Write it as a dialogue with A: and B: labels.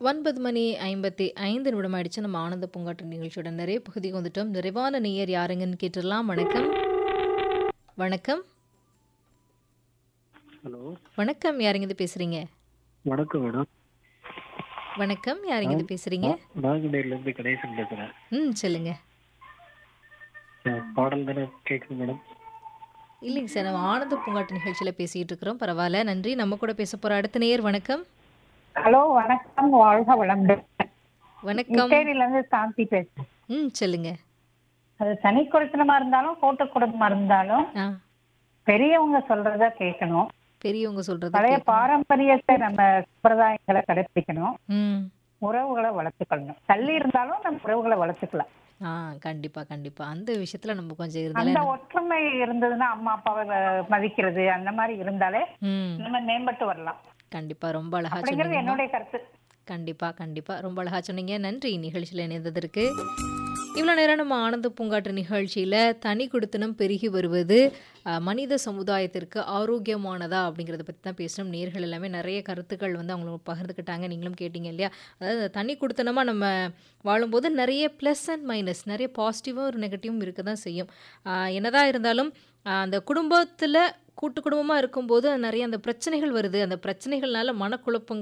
A: ஒன்பது மணி ஐம்பத்தி ஐந்து நிமிடம் ஆயிடுச்சு நம்ம ஆனந்த பூங்காற்று நிகழ்ச்சியோட நிறைய பகுதிக்கு வந்துட்டோம் நிறைவான நேயர் யாருங்கன்னு கேட்டுடலாம் வணக்கம் வணக்கம்
B: ஹலோ
A: வணக்கம் யாருங்க இது பேசுறீங்க
B: வணக்கம் மேடம்
A: வணக்கம் யாருங்க இது பேசுறீங்க
B: நாகநேரில இருந்து கணேசன் பேசுறேன்
A: ம் சொல்லுங்க
B: அஹ் பாடல் தானே கேக்குது மேடம்
A: இல்லைங்க சார் நம்ம ஆனந்த பூங்காட்டு நிகழ்ச்சியில் பேசிகிட்டு இருக்கிறோம் பரவாயில்ல நன்றி நம்ம கூட பேச போகிற அடுத்த நேயர் வணக்கம்
C: ஹலோ வணக்கம் வாழ்க வளமுடன்
A: வணக்கம்
C: இருந்து சாந்தி பேசுறேன்
A: ம் சொல்லுங்க
C: அது தனி குடித்தனமா இருந்தாலும் கூட்டு குடும்பமா இருந்தாலும்
A: ஆ
C: பெரியவங்க சொல்றத கேட்கணும்
A: பெரியவங்க சொல்றது
C: பழைய
A: கேட்கணும்.
C: பாரம்பரியத்தை நம்ம சம்பிரதாயங்களை கடைபிடிக்கணும்
A: ம்
C: உறவுகளை வளர்த்துக்கணும் தள்ளி இருந்தாலும் நம்ம உறவுகளை வளர்த்துக்கலாம்
A: ஆ கண்டிப்பா கண்டிப்பா அந்த விஷயத்துல நம்ம கொஞ்சம்
C: அந்த
A: இருந்தாலே
C: ஒற்றுமை இருந்ததுன்னா அம்மா அப்பாவை வ- மதிக்கிறது அந்த மாதிரி இருந்தாலே
A: ம்
C: நம்ம மேம்பட்டு வரலாம்
A: கண்டிப்பா ரொம்ப அழகா
C: அப்படிங்கிறது
A: சொன்னீங்க
C: என்னுடைய கருத்து
A: கண்டிப்பா கண்டிப்பா ரொம்ப அழகா சொன்னீங்க நன்றி நிகழ்ச்சியில் இணைந்ததற்கு இவ்வளோ நேரம் நம்ம ஆனந்த பூங்காற்று நிகழ்ச்சியில் தனி குடித்தனம் பெருகி வருவது அஹ், மனித சமுதாயத்திற்கு ஆரோக்கியமானதா அப்படிங்கிறத பற்றி தான் பேசணும் நேர்கள் எல்லாமே நிறைய கருத்துக்கள் வந்து அவங்களும் பகிர்ந்துக்கிட்டாங்க நீங்களும் கேட்டீங்க இல்லையா அதாவது தனி குடித்தனமாக நம்ம வாழும்போது நிறைய ப்ளஸ் அண்ட் மைனஸ் நிறைய பாசிட்டிவும் ஒரு நெகட்டிவும் இருக்க தான் செய்யும் அஹ், என்னதான் இருந்தாலும் அஹ், அந்த குடும்பத்தில் கூட்டு குடும்பமாக இருக்கும்போது நிறைய அந்த பிரச்சனைகள் வருது அந்த பிரச்சனைகள்னால மனக்குழப்பங்கள்